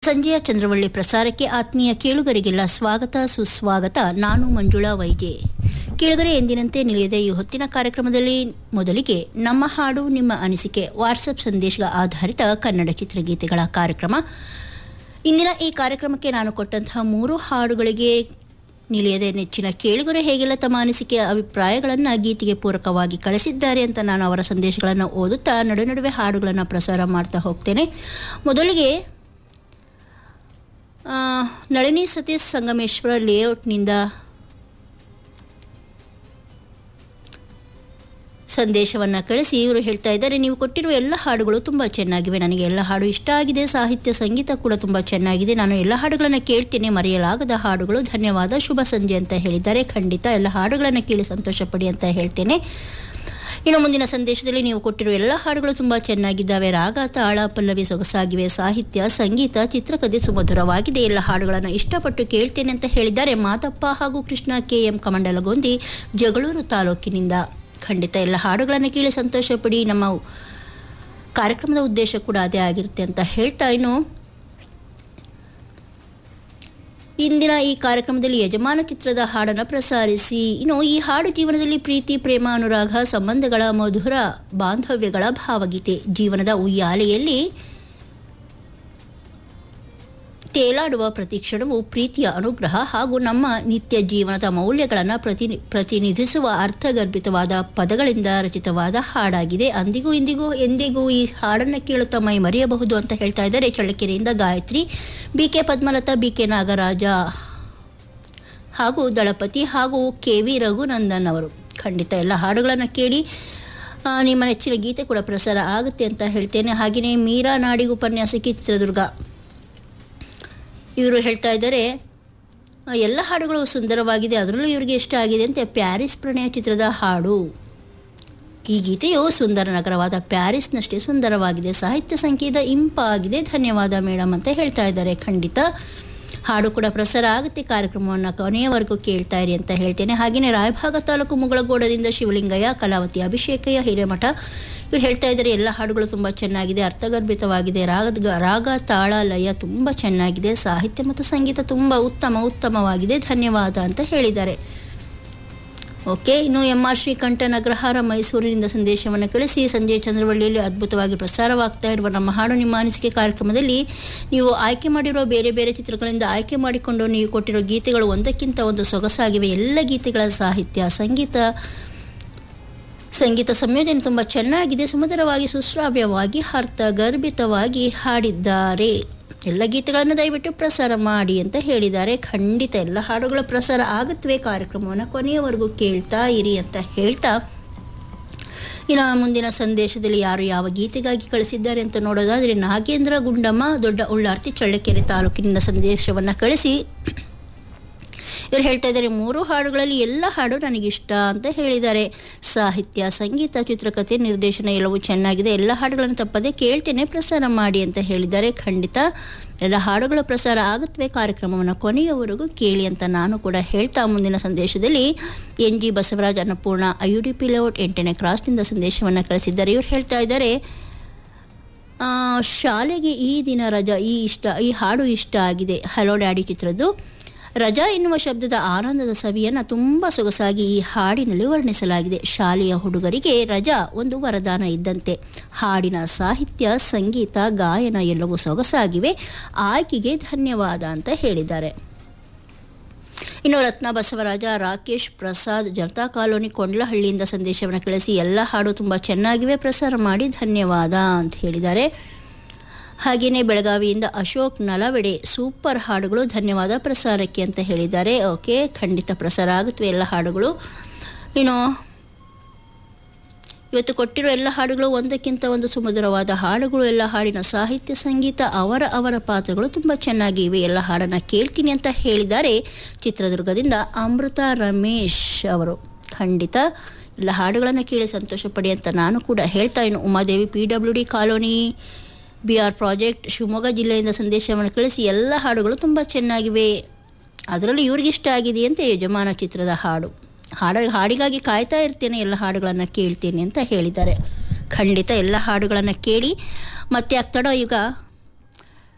ಸಂಜೆಯ ಚಂದ್ರವಳ್ಳಿ ಪ್ರಸಾರಕ್ಕೆ ಆತ್ಮೀಯ ಕೇಳುಗರಿಗೆಲ್ಲ ಸ್ವಾಗತ ಸುಸ್ವಾಗತ ನಾನು ಮಂಜುಳಾ ವೈಗೆ ಕೇಳುಗರೆ ಎಂದಿನಂತೆ ನಿಲಿಯದ ಈ ಹೊತ್ತಿನ ಕಾರ್ಯಕ್ರಮದಲ್ಲಿ ಮೊದಲಿಗೆ ನಮ್ಮ ಹಾಡು ನಿಮ್ಮ ಅನಿಸಿಕೆ ವಾಟ್ಸಪ್ ಸಂದೇಶಗಳ ಆಧಾರಿತ ಕನ್ನಡ ಚಿತ್ರಗೀತೆಗಳ ಕಾರ್ಯಕ್ರಮ ಇಂದಿನ ಈ ಕಾರ್ಯಕ್ರಮಕ್ಕೆ ನಾನು ಕೊಟ್ಟಂತಹ ಮೂರು ಹಾಡುಗಳಿಗೆ ನಿಲಿಯದೆ ನೆಚ್ಚಿನ ಕೇಳುಗರೆ ಹೇಗೆಲ್ಲ ತಮ್ಮ ಅನಿಸಿಕೆಯ ಅಭಿಪ್ರಾಯಗಳನ್ನು ಗೀತೆಗೆ ಪೂರಕವಾಗಿ ಕಳಿಸಿದ್ದಾರೆ ಅಂತ ನಾನು ಅವರ ಸಂದೇಶಗಳನ್ನು ಓದುತ್ತಾ ನಡು ನಡುವೆ ಹಾಡುಗಳನ್ನು ಪ್ರಸಾರ ಮಾಡ್ತಾ ಹೋಗ್ತೇನೆ ಮೊದಲಿಗೆ ಆ, ನಳಿನಿ ಸತೀಶ್ ಸಂಗಮೇಶ್ವರ ಲೇಔಟ್ನಿಂದ ಸಂದೇಶವನ್ನು ಕಳಿಸಿ ಇವರು ಹೇಳ್ತಾ ಇದ್ದಾರೆ ನೀವು ಕೊಟ್ಟಿರುವ ಎಲ್ಲ ಹಾಡುಗಳು ತುಂಬ ಚೆನ್ನಾಗಿವೆ ನನಗೆ ಎಲ್ಲ ಹಾಡು ಇಷ್ಟ ಆಗಿದೆ ಸಾಹಿತ್ಯ ಸಂಗೀತ ಕೂಡ ತುಂಬ ಚೆನ್ನಾಗಿದೆ ನಾನು ಎಲ್ಲ ಹಾಡುಗಳನ್ನು ಕೇಳ್ತೇನೆ ಮರೆಯಲಾಗದ ಹಾಡುಗಳು ಧನ್ಯವಾದ ಶುಭ ಸಂಜೆ ಅಂತ ಹೇಳಿದ್ದಾರೆ ಖಂಡಿತ ಎಲ್ಲ ಹಾಡುಗಳನ್ನು ಕೇಳಿ ಸಂತೋಷಪಡಿ ಅಂತ ಹೇಳ್ತೇನೆ ಇನ್ನು ಮುಂದಿನ ಸಂದೇಶದಲ್ಲಿ ನೀವು ಕೊಟ್ಟಿರುವ ಎಲ್ಲ ಹಾಡುಗಳು ತುಂಬ ಚೆನ್ನಾಗಿದ್ದಾವೆ ರಾಗ ತಾಳ ಪಲ್ಲವಿ ಸೊಗಸಾಗಿವೆ ಸಾಹಿತ್ಯ ಸಂಗೀತ ಚಿತ್ರಕಥೆ ಸುಮಧುರವಾಗಿದೆ ಎಲ್ಲ ಹಾಡುಗಳನ್ನು ಇಷ್ಟಪಟ್ಟು ಕೇಳ್ತೇನೆ ಅಂತ ಹೇಳಿದ್ದಾರೆ ಮಾತಪ್ಪ ಹಾಗೂ ಕೃಷ್ಣ ಕೆ ಎಂ ಕಮಂಡಲಗೊಂದಿ ಜಗಳೂರು ತಾಲೂಕಿನಿಂದ ಖಂಡಿತ ಎಲ್ಲ ಹಾಡುಗಳನ್ನು ಕೇಳಿ ಸಂತೋಷಪಡಿ ನಮ್ಮ ಕಾರ್ಯಕ್ರಮದ ಉದ್ದೇಶ ಕೂಡ ಅದೇ ಆಗಿರುತ್ತೆ ಅಂತ ಹೇಳ್ತಾ ಇನ್ನು ಇಂದಿನ ಈ ಕಾರ್ಯಕ್ರಮದಲ್ಲಿ ಯಜಮಾನ ಚಿತ್ರದ ಹಾಡನ್ನು ಪ್ರಸಾರಿಸಿ ಇನ್ನು ಈ ಹಾಡು ಜೀವನದಲ್ಲಿ ಪ್ರೀತಿ ಪ್ರೇಮ ಅನುರಾಗ ಸಂಬಂಧಗಳ ಮಧುರ ಬಾಂಧವ್ಯಗಳ ಭಾವಗೀತೆ ಜೀವನದ ಉಯ್ಯಾಲೆಯಲ್ಲಿ ತೇಲಾಡುವ ಪ್ರತಿಕ್ಷಣವು ಪ್ರೀತಿಯ ಅನುಗ್ರಹ ಹಾಗೂ ನಮ್ಮ ನಿತ್ಯ ಜೀವನದ ಮೌಲ್ಯಗಳನ್ನು ಪ್ರತಿ ಪ್ರತಿನಿಧಿಸುವ ಅರ್ಥಗರ್ಭಿತವಾದ ಪದಗಳಿಂದ ರಚಿತವಾದ ಹಾಡಾಗಿದೆ ಅಂದಿಗೂ ಇಂದಿಗೂ ಎಂದಿಗೂ ಈ ಹಾಡನ್ನು ಕೇಳುತ್ತಾ ಮೈ ಮರೆಯಬಹುದು ಅಂತ ಹೇಳ್ತಾ ಇದ್ದಾರೆ ಚಳ್ಳಕೆರೆಯಿಂದ Gayatri B K Padmalatha B K Nagaraja ಹಾಗೂ ದಳಪತಿ ಹಾಗೂ ಕೆ ವಿ ರಘುನಂದನ್ ಅವರು ಖಂಡಿತ ಎಲ್ಲ ಹಾಡುಗಳನ್ನು ಕೇಳಿ ಆ, ನಿಮ್ಮ ನೆಚ್ಚಿನ ಗೀತೆ ಕೂಡ ಪ್ರಸಾರ ಆಗುತ್ತೆ ಅಂತ ಹೇಳ್ತೇನೆ ಹಾಗೆಯೇ ಮೀರಾ ನಾಡಿಗ ಉಪನ್ಯಾಸಕಿ ಚಿತ್ರದುರ್ಗ ಇವರು ಹೇಳ್ತಾ ಇದ್ದಾರೆ ಆ, ಎಲ್ಲ ಹಾಡುಗಳು ಸುಂದರವಾಗಿದೆ ಅದರಲ್ಲೂ ಇವರಿಗೆ ಇಷ್ಟ ಆಗಿದೆ ಅಂತ ಪ್ಯಾರಿಸ್ ಪ್ರಣಯ ಚಿತ್ರದ ಹಾಡು ಈ ಗೀತೆಯು ಸುಂದರ ನಗರವಾದ ಪ್ಯಾರಿಸ್ನಷ್ಟೇ ಸುಂದರವಾಗಿದೆ ಸಾಹಿತ್ಯ ಸಂಗೀತ ಇಂಪಾಗಿದೆ ಧನ್ಯವಾದ ಮೇಡಮ್ ಅಂತ ಹೇಳ್ತಾ ಇದ್ದಾರೆ ಖಂಡಿತ ಹಾಡು ಕೂಡ ಪ್ರಸಾರ ಆಗುತ್ತೆ ಕಾರ್ಯಕ್ರಮವನ್ನು ಕೊನೆಯವರೆಗೂ ಕೇಳ್ತಾ ಇರಿ ಅಂತ ಹೇಳ್ತೇನೆ ಹಾಗೆಯೇ ರಾಯಭಾಗ ತಾಲೂಕು ಮುಗಳಗೋಡದಿಂದ ಶಿವಲಿಂಗಯ್ಯ ಕಲಾವತಿ ಅಭಿಷೇಕಯ್ಯ ಹಿರೇಮಠ ಇವ್ರು ಹೇಳ್ತಾ ಇದ್ದಾರೆ ಎಲ್ಲ ಹಾಡುಗಳು ತುಂಬ ಚೆನ್ನಾಗಿದೆ ಅರ್ಥಗರ್ಭಿತವಾಗಿದೆ ರಾಗದ ರಾಗ ತಾಳ ಲಯ ತುಂಬ ಚೆನ್ನಾಗಿದೆ ಸಾಹಿತ್ಯ ಮತ್ತು ಸಂಗೀತ ತುಂಬ ಉತ್ತಮ ಉತ್ತಮವಾಗಿದೆ ಧನ್ಯವಾದ ಅಂತ ಹೇಳಿದ್ದಾರೆ ಓಕೆ ಇನ್ನು ಎಂ ಆರ್ ಶ್ರೀಕಂಠನ್ ಅಗ್ರಹಾರ ಮೈಸೂರಿನಿಂದ ಸಂದೇಶವನ್ನು ಕಳಿಸಿ ಸಂಜೆ ಚಂದ್ರವಳ್ಳಿಯಲ್ಲಿ ಅದ್ಭುತವಾಗಿ ಪ್ರಸಾರವಾಗ್ತಾ ಇರುವ ನಮ್ಮ ಹಾಡು ನಿಮ್ಮ ಅನಿಸಿಕೆ ಕಾರ್ಯಕ್ರಮದಲ್ಲಿ ನೀವು ಆಯ್ಕೆ ಮಾಡಿರೋ ಬೇರೆ ಬೇರೆ ಚಿತ್ರಗಳಿಂದ ಆಯ್ಕೆ ಮಾಡಿಕೊಂಡು ನೀವು ಕೊಟ್ಟಿರೋ ಗೀತೆಗಳು ಒಂದಕ್ಕಿಂತ ಒಂದು ಸೊಗಸಾಗಿವೆ ಎಲ್ಲ ಗೀತೆಗಳ ಸಾಹಿತ್ಯ ಸಂಗೀತ ಸಂಗೀತ ಸಂಯೋಜನೆ ತುಂಬ ಚೆನ್ನಾಗಿದೆ ಸುಮಧುರವಾಗಿ ಸುಶ್ರಾವ್ಯವಾಗಿ ಅರ್ಥಗರ್ಭಿತವಾಗಿ ಹಾಡಿದ್ದಾರೆ ಎಲ್ಲ ಗೀತೆಗಳನ್ನು ದಯವಿಟ್ಟು ಪ್ರಸಾರ ಮಾಡಿ ಅಂತ ಹೇಳಿದ್ದಾರೆ ಖಂಡಿತ ಎಲ್ಲ ಹಾಡುಗಳ ಪ್ರಸಾರ ಆಗುತ್ತವೆ ಕಾರ್ಯಕ್ರಮವನ್ನು ಕೊನೆಯವರೆಗೂ ಕೇಳ್ತಾ ಇರಿ ಅಂತ ಹೇಳ್ತಾ ಇನ್ನು ಮುಂದಿನ ಸಂದೇಶದಲ್ಲಿ ಯಾರು ಯಾವ ಗೀತೆಗಾಗಿ ಕಳಿಸಿದ್ದಾರೆ ಅಂತ ನೋಡೋದಾದರೆ ನಾಗೇಂದ್ರ ಗುಂಡಮ್ಮ ದೊಡ್ಡ ಉಳ್ಳಾರ್ತಿ ಚಳ್ಳಕೆರೆ ತಾಲೂಕಿನಿಂದ ಸಂದೇಶವನ್ನು ಕಳಿಸಿ ಇವರು ಹೇಳ್ತಾ ಇದ್ದಾರೆ ಮೂರು ಹಾಡುಗಳಲ್ಲಿ ಎಲ್ಲ ಹಾಡು ನನಗಿಷ್ಟ ಅಂತ ಹೇಳಿದ್ದಾರೆ ಸಾಹಿತ್ಯ ಸಂಗೀತ ಚಿತ್ರಕಥೆ ನಿರ್ದೇಶನ ಎಲ್ಲವೂ ಚೆನ್ನಾಗಿದೆ ಎಲ್ಲ ಹಾಡುಗಳನ್ನು ತಪ್ಪದೆ ಕೇಳ್ತೇನೆ ಪ್ರಸಾರ ಮಾಡಿ ಅಂತ ಹೇಳಿದ್ದಾರೆ ಖಂಡಿತ ಎಲ್ಲ ಹಾಡುಗಳ ಪ್ರಸಾರ ಆಗುತ್ತವೆ ಕಾರ್ಯಕ್ರಮವನ್ನು ಕೊನೆಯವರೆಗೂ ಕೇಳಿ ಅಂತ ನಾನು ಕೂಡ ಹೇಳ್ತಾ ಮುಂದಿನ ಸಂದೇಶದಲ್ಲಿ N G Basavaraj Annapurna I U D P layout ಎಂಟನೇ ಕ್ರಾಸ್ನಿಂದ ಸಂದೇಶವನ್ನು ಕಳಿಸಿದ್ದಾರೆ ಇವರು ಹೇಳ್ತಾ ಇದ್ದಾರೆ ಆ, ಶಾಲೆಗೆ ಈ ದಿನ ರಜಾ ಈ ಇಷ್ಟ ಈ ಹಾಡು ಇಷ್ಟ ಆಗಿದೆ ಹಲೋ ಡ್ಯಾಡಿ ಚಿತ್ರದ್ದು ರಜಾ ಎನ್ನುವ ಶಬ್ದದ ಆನಂದದ ಸವಿಯನ್ನು ತುಂಬ ಸೊಗಸಾಗಿ ಈ ಹಾಡಿನಲ್ಲಿ ವರ್ಣಿಸಲಾಗಿದೆ ಶಾಲೆಯ ಹುಡುಗರಿಗೆ ರಜಾ ಒಂದು ವರದಾನ ಇದ್ದಂತೆ ಹಾಡಿನ ಸಾಹಿತ್ಯ ಸಂಗೀತ ಗಾಯನ ಎಲ್ಲವೂ ಸೊಗಸಾಗಿವೆ ಆಯ್ಕೆಗೆ ಧನ್ಯವಾದ ಅಂತ ಹೇಳಿದ್ದಾರೆ ಇನ್ನು ರತ್ನ ಬಸವರಾಜ ರಾಕೇಶ್ ಪ್ರಸಾದ್ ಜನತಾ ಕಾಲೋನಿ ಕೊಂಡ್ಲಹಳ್ಳಿಯಿಂದ ಸಂದೇಶವನ್ನು ಕಳಿಸಿ ಎಲ್ಲ ಹಾಡು ತುಂಬ ಚೆನ್ನಾಗಿವೆ ಪ್ರಸಾರ ಮಾಡಿ ಧನ್ಯವಾದ ಅಂತ ಹೇಳಿದ್ದಾರೆ ಹಾಗೆಯೇ ಬೆಳಗಾವಿಯಿಂದ ಅಶೋಕ್ ನಲವೆಡೆ ಸೂಪರ್ ಹಾಡುಗಳು ಧನ್ಯವಾದ ಪ್ರಸಾರಕ್ಕೆ ಅಂತ ಹೇಳಿದ್ದಾರೆ ಓಕೆ ಖಂಡಿತ ಪ್ರಸಾರ ಆಗುತ್ತವೆ ಎಲ್ಲ ಹಾಡುಗಳು ಇನ್ನು ಇವತ್ತು ಕೊಟ್ಟಿರೋ ಎಲ್ಲ ಹಾಡುಗಳು ಒಂದಕ್ಕಿಂತ ಒಂದು ಸುಮಧುರವಾದ ಹಾಡುಗಳು ಎಲ್ಲ ಹಾಡಿನ ಸಾಹಿತ್ಯ ಸಂಗೀತ ಅವರ ಅವರ ಪಾತ್ರಗಳು ತುಂಬ ಚೆನ್ನಾಗಿವೆ ಎಲ್ಲ ಹಾಡನ್ನು ಕೇಳ್ತೀನಿ ಅಂತ ಹೇಳಿದ್ದಾರೆ ಚಿತ್ರದುರ್ಗದಿಂದ ಅಮೃತ ರಮೇಶ್ ಅವರು ಖಂಡಿತ ಎಲ್ಲ ಹಾಡುಗಳನ್ನು ಕೇಳಿ ಸಂತೋಷ ಪಡಿ ಅಂತ ನಾನು ಕೂಡ ಹೇಳ್ತಾ ಇನ್ನು Umadevi P W D colony B R project Shivamogga ಜಿಲ್ಲೆಯಿಂದ ಸಂದೇಶವನ್ನು ಕಳಿಸಿ ಎಲ್ಲ ಹಾಡುಗಳು ತುಂಬ ಚೆನ್ನಾಗಿವೆ ಅದರಲ್ಲಿ ಇವ್ರಿಗಿಷ್ಟ ಆಗಿದೆ ಅಂತ ಯಜಮಾನ ಚಿತ್ರದ ಹಾಡು ಹಾಡ ಹಾಡಿಗಾಗಿ ಕಾಯ್ತಾ ಇರ್ತೇನೆ ಎಲ್ಲ ಹಾಡುಗಳನ್ನು ಕೇಳ್ತೇನೆ ಅಂತ ಹೇಳಿದ್ದಾರೆ ಖಂಡಿತ ಎಲ್ಲ ಹಾಡುಗಳನ್ನು ಕೇಳಿ ಮತ್ತೆ ಆಗ್ತಾಡೋ ಈಗ